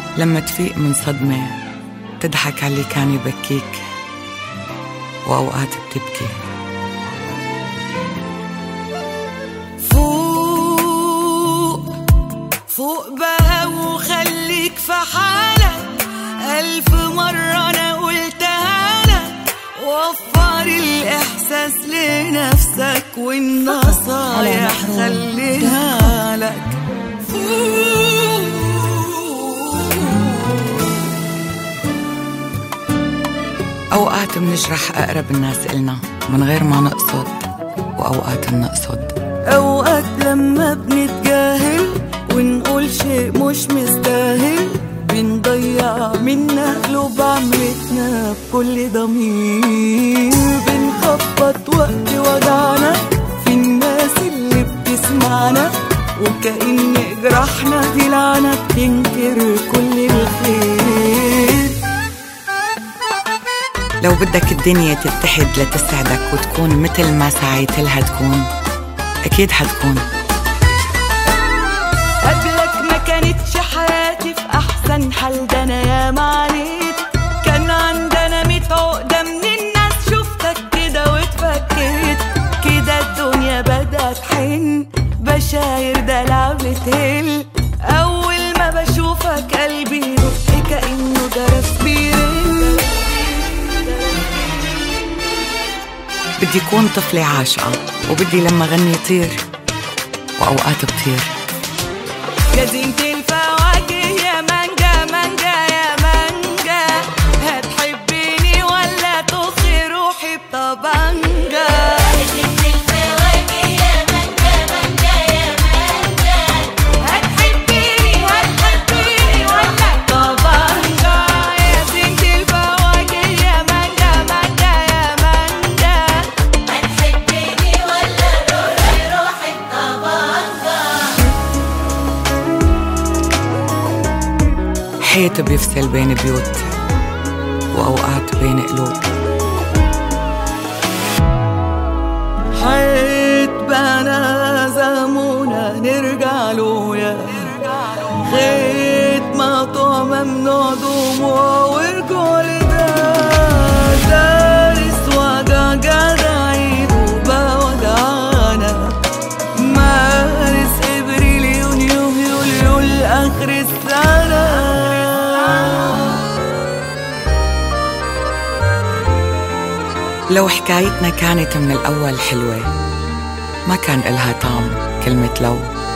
لما تفيق من صدمة تضحك على اللي كان يبكيك وأوقات بتبكي فوق فوق بقى وخليك في حالك ألف مرة أنا قلتها لك وفر الإحساس لنفسك والنصايح خليها لك فوق أوقات منجرح أقرب الناس إلنا من غير ما نقصد وأوقات منقصد أوقات لما بنتجاهل ونقول شيء مش مستاهل بنضيع منا قلوب عملتنا بكل ضمير بنخبط وقت وجعنا في الناس اللي بتسمعنا وكأن جراحنا دي لعنة بتنكر كل الخير لو بدك الدنيا تتحد لتسعدك وتكون مثل ما سعيت لها تكون أكيد حتكون قبلك ما كانتش حياتي في احسن حال ده انا يا معانيت كان عندنا ميت عقده من الناس شفتك كده واتفكيت كده الدنيا بدات حن بشاير دلع بتهل اول ما بشوفك قلبي يدق كانه جرس بيرن بدي أكون طفلة عاشقة وبدي لما غني طير وأوقات بطير يا زينة الفواكه يا مانجا مانجا يا مانجا هتحبيني ولا تخي روحي بطبنجة هتحبيني هتحبيني ولا طبنجة يا زينة الفواكه يا مانجا مانجا يا مانجا حيط بيفصل بين بيوت وأوقات بين قلوب حيط بنا زمونا نرجع له يا خيط مقطوع ممنوع دموع ورجوع لده دارس وجع جدعين وبوجعنا مارس ابريل يونيو يوليو لاخر السنه لو حكايتنا كانت من الأول حلوة ما كان إلها طعم كلمة لو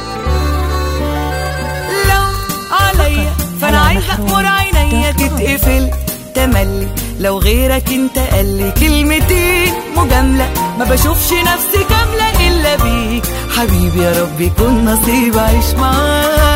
لو عليا فانا عايزه اخمر عينيا تتقفل تملي لو غيرك انت قال لي كلمتين مجامله ما بشوفش نفسي كامله الا بيك حبيبي يا رب يكون نصيب اعيش معاك